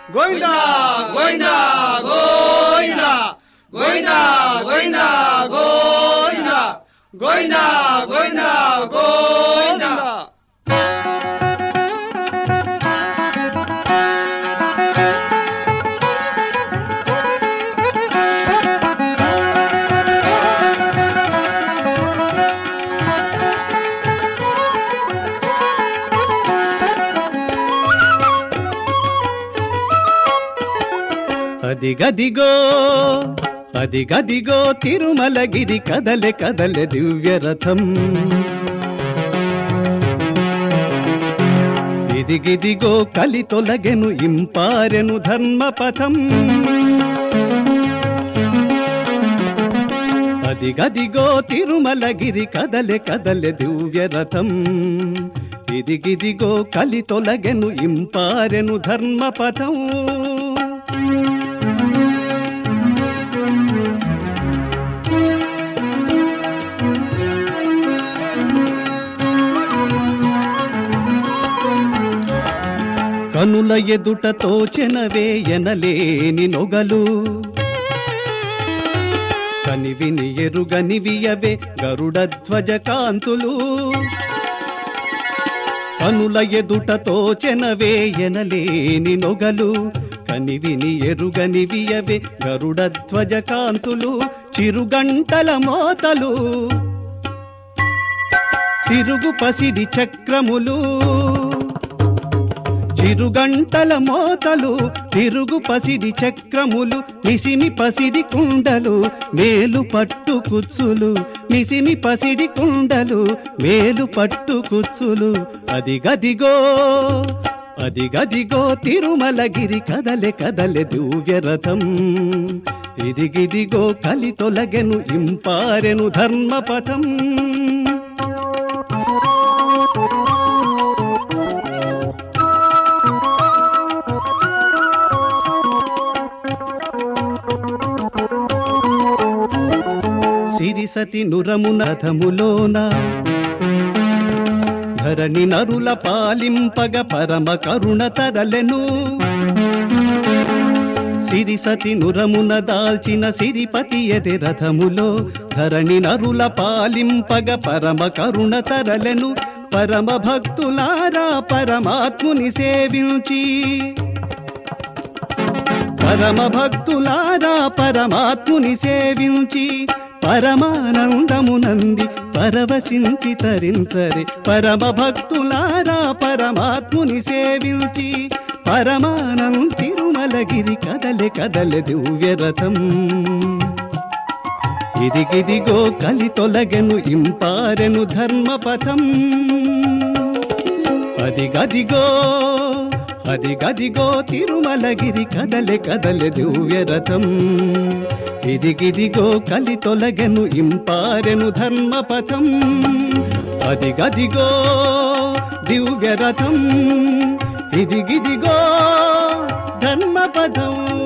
గోవిందా గోవిందా గోవిందా గోవిందా గోవిందా గోవిందా గోవిందా గోవిందా గోవిందా అదిగదిగో అదిగదిగో తిరుమలగిరి కదలె కదలె దివ్య రథం ఇదిగిదిగో కలి తొలగెను ఇంపారెను ధర్మపథం అదిగదిగో తిరుమలగిరి కదలె కదలె దివ్య రథం ఇదిగిదిగో కలి తొలగెను ఇంపారెను ధర్మపథం కనుల ఎదుట తోచెనవే ఎనలేని నొగలు కనివిని ఎరుగనివియవే గరుడ ధ్వజ కాంతులు కనుల ఎదుట తోచెనవే ఎనలేని నొగలు కనివిని ఎరుగనివియవే గరుడ ధ్వజ కాంతులు చిరుగంటల మోతలు తిరుగు పసిడి చక్రములు చిరుగంటల మోతలు తిరుగు పసిడి చక్రములు నిసిమి పసిడి కుండలు మేలు పట్టు కుచ్చులు నిసిమి పసిడి కుండలు మేలు పట్టు కుచ్చులు అదిగదిగో అదిగదిగో తిరుమలగిరి కదలె కదలె దివ్య రథం ఇదిగిదిగో కలి తొలగెను ఇంపారెను ధర్మపథం సిరిసతి నురమునథములోన ధరణి నరుల పాలింపగ పరమ కరుణ తరలెను సిరిసతి నురమున దాల్చిన సిరిపతి ఎది రథములో ధరణి నరుల పాలింపగ పరమ కరుణ తరలెను పరమ భక్తులారా పరమాత్ముని సేవించి పరమ భక్తులారా పరమాత్ముని సేవించి పరమానందమునంది పరవశించి తరించరే పరమ భక్తులారా పరమాత్ముని సేవించి పరమానం తిరుమలగిరి కదలె కదలె దివ్య రథం ఇదిగిదిగో కలి తొలగెను ఇంపారెను ధర్మపథం అదిగదిగో అదిగదిగో తిరుమలగిరి కదలె కదలె దివ్య రథం ఇదిగిదిగో కలి తొలగెను ఇంపారెను ధర్మపథం అదిగదిగో దివ్య రథం ఇదిగిదిగో ధర్మపథం